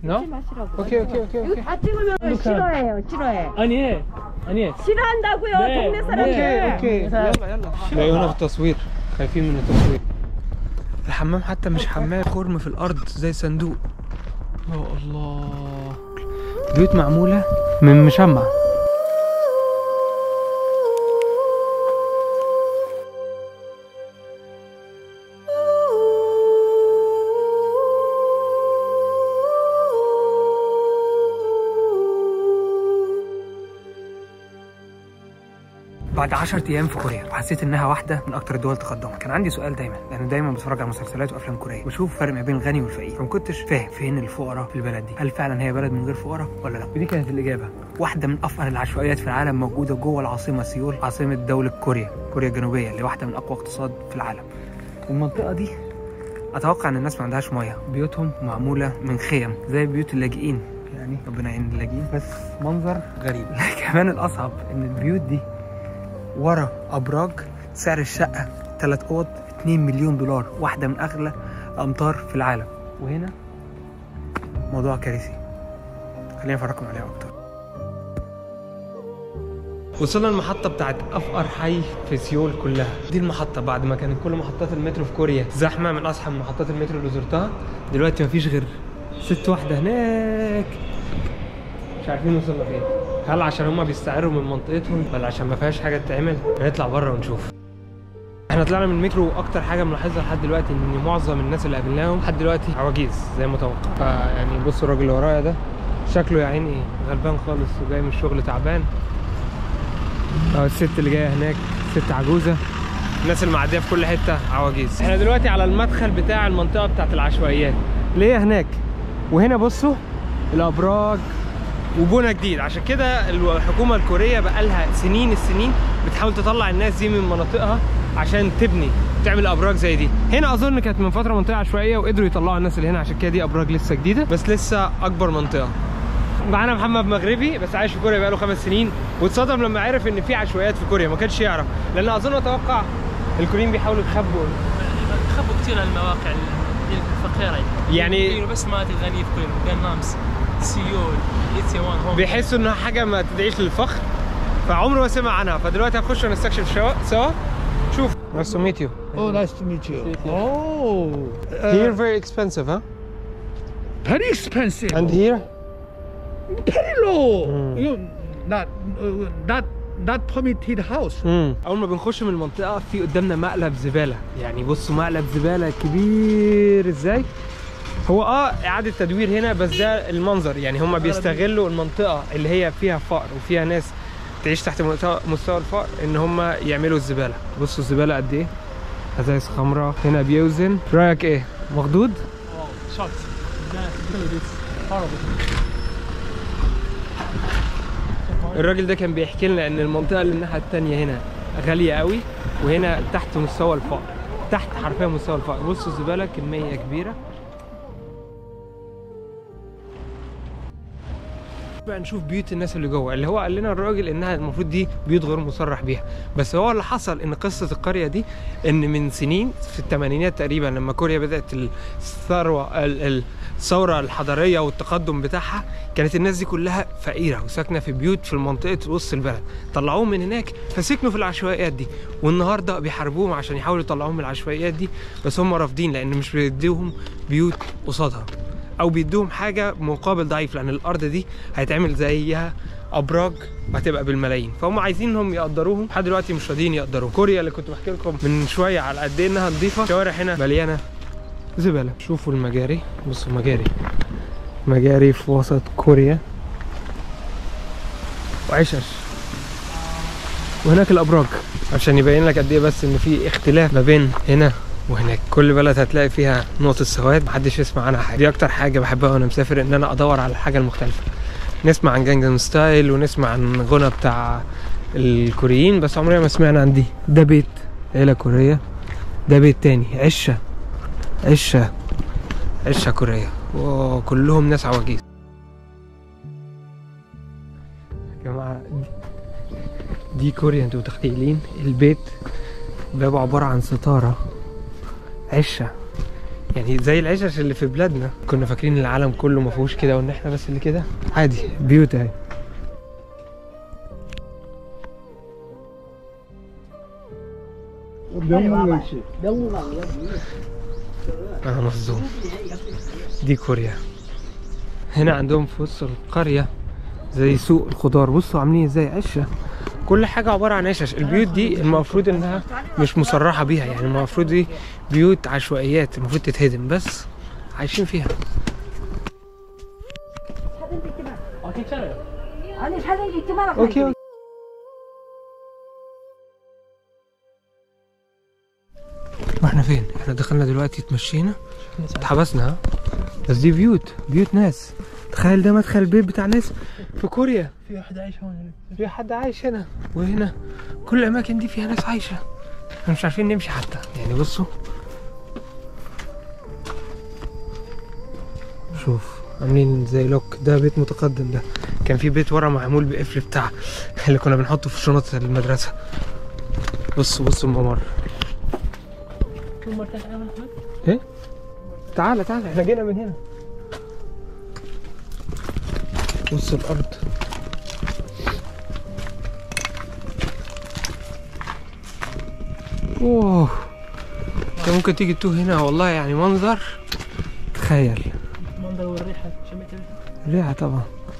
No? 찍지 마시라고. 오케이 오케이 오케이 이거 오케이 다 찍으면 싫어해요, 싫어해. 아니 해 아니 해 싫어한다고요, 동네 사람들. اوكي يلا يلا لا هنا في التصوير خايفين من التصوير الحمام حتى مش حمام خرم في الارض زي صندوق يا الله بيوت معموله من مشمع بعد 10 ايام في كوريا وحسيت انها واحده من اكتر الدول تقدما كان عندي سؤال دايما لان دايما بتفرج على مسلسلات وافلام كوريه واشوف فرق ما بين الغني والفقير فما كنتش فاهم فين الفقراء في البلد دي هل فعلا هي بلد من غير فقراء ولا لا ودي كانت الاجابه واحده من افقر العشوائيات في العالم موجوده جوه العاصمه سيول عاصمه دوله كوريا كوريا الجنوبيه اللي واحده من اقوى اقتصاد في العالم المنطقه دي اتوقع ان الناس ما عندهاش ميه بيوتهم معموله من خيم زي بيوت اللاجئين يعني ربنا يعين اللاجئين بس منظر غريب كمان الاصعب ان البيوت دي ورا ابراج سعر الشقه ثلاث اوض 2 مليون دولار واحده من اغلى الامطار في العالم وهنا موضوع كارثي خليني افرجكم عليها اكتر وصلنا المحطة بتاعت أفقر حي في سيول كلها دي المحطة بعد ما كانت كل محطات المترو في كوريا زحمة من أزحم محطات المترو اللي زرتها دلوقتي مفيش غير ست واحدة هناك مش عارفين وصلنا فين هل عشان هما بيستعروا من منطقتهم ولا عشان ما فيهاش حاجه تتعمل هنطلع بره ونشوف احنا طلعنا من المترو واكتر حاجه ملاحظها لحد دلوقتي ان معظم الناس اللي قابلناهم لحد دلوقتي عواجيز زي ما توقع فيعني بصوا الراجل اللي ورايا ده شكله يا عيني غلبان خالص وجاي من الشغل تعبان اه الست اللي جايه هناك ست عجوزه الناس اللي معديه في كل حته عواجيز احنا دلوقتي على المدخل بتاع المنطقه بتاعت العشوائيات اللي هي هناك وهنا بصوا الابراج وبنى جديد عشان كده الحكومه الكوريه بقالها سنين السنين بتحاول تطلع الناس دي من مناطقها عشان تبني تعمل ابراج زي دي هنا اظن كانت من فتره منطقه عشوائيه وقدروا يطلعوا الناس اللي هنا عشان كده دي ابراج لسه جديده بس لسه اكبر منطقه معانا محمد مغربي بس عايش في كوريا بقاله خمس سنين واتصدم لما عرف ان في عشوائيات في كوريا ما كانش يعرف لان اظن اتوقع الكوريين بيحاولوا يخبوا خبوا كثير عن المواقع الفقيره يعني- يقولوا بس ما تغني في كل جانامس سيول ايتيوان هون بيحسوا انها حاجه ما تدعيش للفخر فعمره ما سمع عنها فدلوقتي هنخش ونستكشف شوا- سوا شوف Nice to meet you. Oh, nice to meet you. Oh, Here very expensive, huh? very expensive. And here? very low. Mm. You not uh, not not permitted house. امم اول ما بنخش من المنطقه في قدامنا مقلب زباله يعني بصوا مقلب زباله كبير ازاي هو اه اعاده تدوير هنا بس ده المنظر يعني هم بيستغلوا المنطقه اللي هي فيها فقر وفيها ناس تعيش تحت مستوى مستوى الفقر ان هم يعملوا الزباله بصوا الزباله قد ايه ازايز خمره هنا بيوزن رايك ايه مخضوض شوكت الراجل ده كان بيحكي لنا ان المنطقه اللي الناحيه التانية هنا غاليه قوي وهنا تحت مستوى الفقر تحت حرفيا مستوى الفقر بصوا الزباله كميه كبيره بقى نشوف بيوت الناس اللي جوه اللي هو قال لنا الراجل انها المفروض دي بيوت غير مصرح بيها بس هو اللي حصل ان قصه القريه دي ان من سنين في الثمانينات تقريبا لما كوريا بدات الثروه ال- الثوره الحضاريه والتقدم بتاعها كانت الناس دي كلها فقيره وساكنه في بيوت في منطقه وسط البلد طلعوهم من هناك فسكنوا في العشوائيات دي والنهارده بيحاربوهم عشان يحاولوا يطلعوهم من العشوائيات دي بس هم رافضين لان مش بيديهم بيوت قصادها او بيدوهم حاجه مقابل ضعيف لان الارض دي هيتعمل زيها ابراج وهتبقى بالملايين فهم عايزين انهم يقدروهم لحد دلوقتي مش راضيين يقدروهم كوريا اللي كنت بحكي لكم من شويه على قد ايه انها نظيفه الشوارع هنا مليانه زباله شوفوا المجاري بصوا مجاري مجاري في وسط كوريا وعشش وهناك الابراج عشان يبين لك قد ايه بس ان في اختلاف ما بين هنا وهناك كل بلد هتلاقي فيها نقطة سواد محدش يسمع عنها حاجة دي أكتر حاجة بحبها وأنا مسافر إن أنا أدور على الحاجة المختلفة نسمع عن جانجن ستايل ونسمع عن غنى بتاع الكوريين بس عمرنا ما سمعنا عن دي ده بيت عيلة كورية ده بيت تاني عشة عشة عشة كورية وكلهم ناس عواجيز يا جماعة دي, دي كوريا انتوا متخيلين البيت بابه عبارة عن ستارة عشة يعني زي العشش اللي في بلادنا كنا فاكرين العالم كله ما فيهوش كده وان احنا بس اللي كده عادي بيوت اهي اه مصدوم دي كوريا هنا عندهم في وسط القرية زي سوق الخضار بصوا عاملين ازاي عشة كل حاجة عبارة عن عشش البيوت دي المفروض انها مش مصرحة بيها يعني المفروض دي بيوت عشوائيات المفروض تتهدم بس عايشين فيها 아 괜찮아요. 아니 사진 찍지 마라. اوكي اوكي واحنا فين؟ احنا دخلنا دلوقتي اتمشينا اتحبسنا ها؟ بس دي بيوت بيوت ناس تخيل ده مدخل البيت بتاع ناس في كوريا في واحد عايش هون في حد عايش هنا وهنا كل الاماكن دي فيها ناس عايشه احنا مش عارفين نمشي حتى يعني بصوا شوف عاملين زي لوك ده بيت متقدم ده كان في بيت ورا معمول بقفل بتاع اللي كنا بنحطه في شنط المدرسه بصوا بصوا الممر كل مرة تعال احمد ايه تعالى تعالى احنا جينا من هنا بص الارض اوه انت ممكن تيجي تتوه هنا والله يعني منظر تخيل المنظر والريحة شميت الريحة ريحة طبعا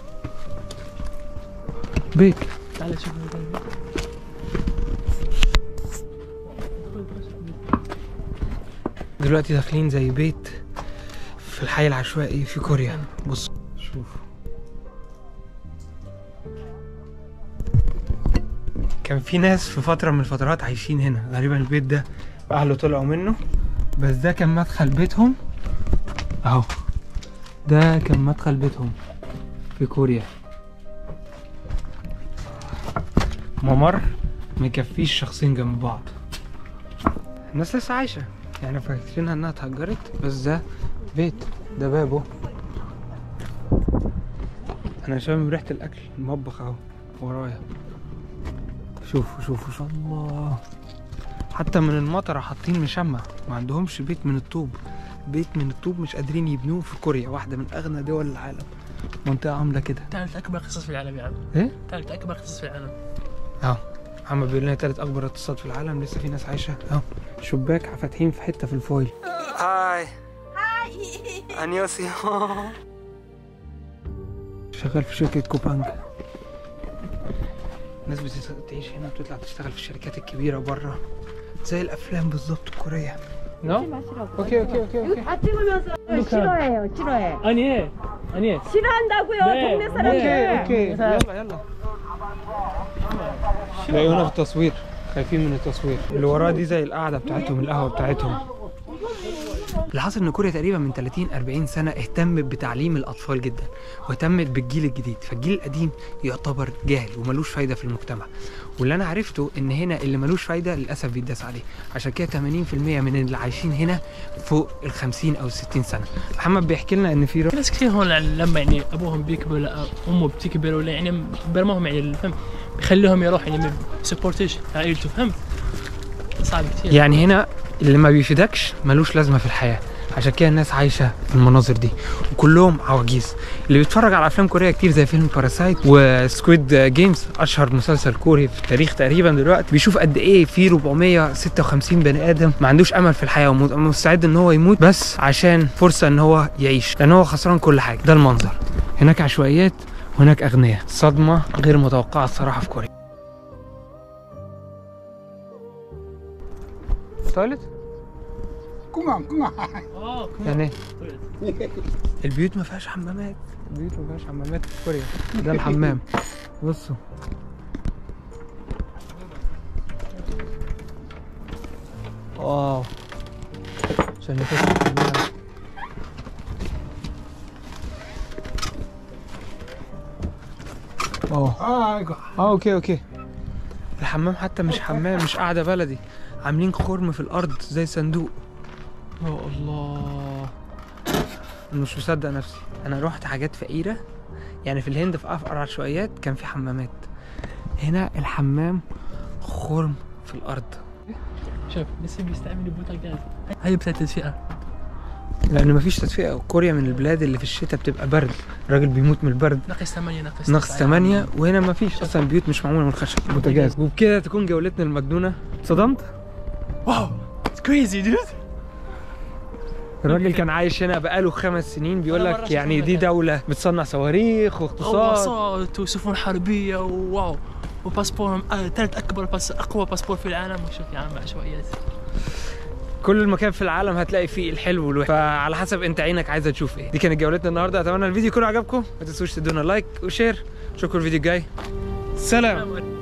بيت تعال شوف المكان ده. دلوقتي داخلين زي بيت في الحي العشوائي في كوريا بص شوف كان في ناس في فترة من الفترات عايشين هنا غالبا البيت ده أهله طلعوا منه بس ده كان مدخل بيتهم أهو ده كان مدخل بيتهم في كوريا ممر مكفيش شخصين جنب بعض الناس لسه عايشة يعني فاكرينها انها اتهجرت بس ده بيت ده بابه انا شامم ريحة الاكل المطبخ اهو ورايا شوفوا شوفوا شوفوا الله حتى من المطرة حاطين مشمع ما عندهمش بيت من الطوب بيت من الطوب مش قادرين يبنوه في كوريا واحدة من أغنى دول العالم منطقة عاملة كده ثالث أكبر اقتصاد في العالم يا عم إيه؟ ثالث أكبر اقتصاد في العالم اه عم بيقول لنا تالت اكبر اقتصاد في العالم لسه في ناس عايشه اهو شباك فاتحين في حته في الفويل هاي هاي انيوسي شغال في شركه كوبانج الناس بتعيش هنا وتطلع تشتغل في الشركات الكبيره بره زي الافلام بالظبط الكوريه نو اوكي اوكي اوكي 이거 اوكي 다 찍으면서 싫어해요, 싫어해. 아니 해 아니 해 싫어한다고요, 네, 동네 네. 사람들. اوكي يلا يلا لاقونا في التصوير خايفين من التصوير اللي وراه دي زي القعده بتاعتهم القهوه بتاعتهم اللي حصل ان كوريا تقريبا من 30 40 سنه اهتمت بتعليم الاطفال جدا واهتمت بالجيل الجديد فالجيل القديم يعتبر جاهل وملوش فايده في المجتمع واللي انا عرفته ان هنا اللي ملوش فايده للاسف بيتداس عليه عشان كده 80% من اللي عايشين هنا فوق ال 50 او 60 سنه محمد بيحكي لنا ان في في ناس كثير هون لما يعني ابوهم بيكبر ولا امه بتكبر ولا يعني برموهم يعني فهم بيخليهم يروح يعني ما بيسبورتش عائلته فهم صعب كثير يعني هنا اللي ما بيفيدكش ملوش لازمه في الحياه عشان كده الناس عايشه في المناظر دي وكلهم عواجيز اللي بيتفرج على افلام كوريه كتير زي فيلم باراسايت وسكويد جيمز اشهر مسلسل كوري في التاريخ تقريبا دلوقتي بيشوف قد ايه في 456 بني ادم ما عندوش امل في الحياه ومستعد ان هو يموت بس عشان فرصه ان هو يعيش لان هو خسران كل حاجه ده المنظر هناك عشوائيات وهناك اغنياء صدمه غير متوقعه الصراحه في كوريا تويلت 꿍아 꿍아 اه يعني إيه؟ البيوت ما فيهاش حمامات البيوت ما فيهاش حمامات في كوريا ده الحمام بصوا واو عشان يخش الحمام اه 아이고 اه اوكي اوكي الحمام حتى مش حمام مش قاعده بلدي عاملين خرم في الارض زي صندوق يا الله أنا مش مصدق نفسي انا رحت حاجات فقيره يعني في الهند في افقر عشوائيات كان في حمامات هنا الحمام خرم في الارض شوف لسه بيستعملوا بوتاجاز هاي بتاعت التدفئة لان مفيش تدفئه كوريا من البلاد اللي في الشتاء بتبقى برد الراجل بيموت من البرد ناقص 8 ناقص ناقص تسعة. 8 وهنا مفيش اصلا بيوت مش معموله من الخشب بوتاجاز وبكده تكون جولتنا المجنونه صدمت واو كريزي دود الراجل كان عايش هنا بقاله خمس سنين بيقول أنا مرة لك شفت يعني دي المكان. دوله بتصنع صواريخ واقتصاد غواصات وسفن حربيه وواو وباسبور آه، ثالث اكبر بس اقوى باسبور في العالم وشوف يا عم عشوائيات كل مكان في العالم هتلاقي فيه الحلو والوحش فعلى حسب انت عينك عايزه تشوف ايه دي كانت جولتنا النهارده اتمنى الفيديو يكون عجبكم ما تنسوش تدونا لايك وشير اشوفكم الفيديو الجاي سلام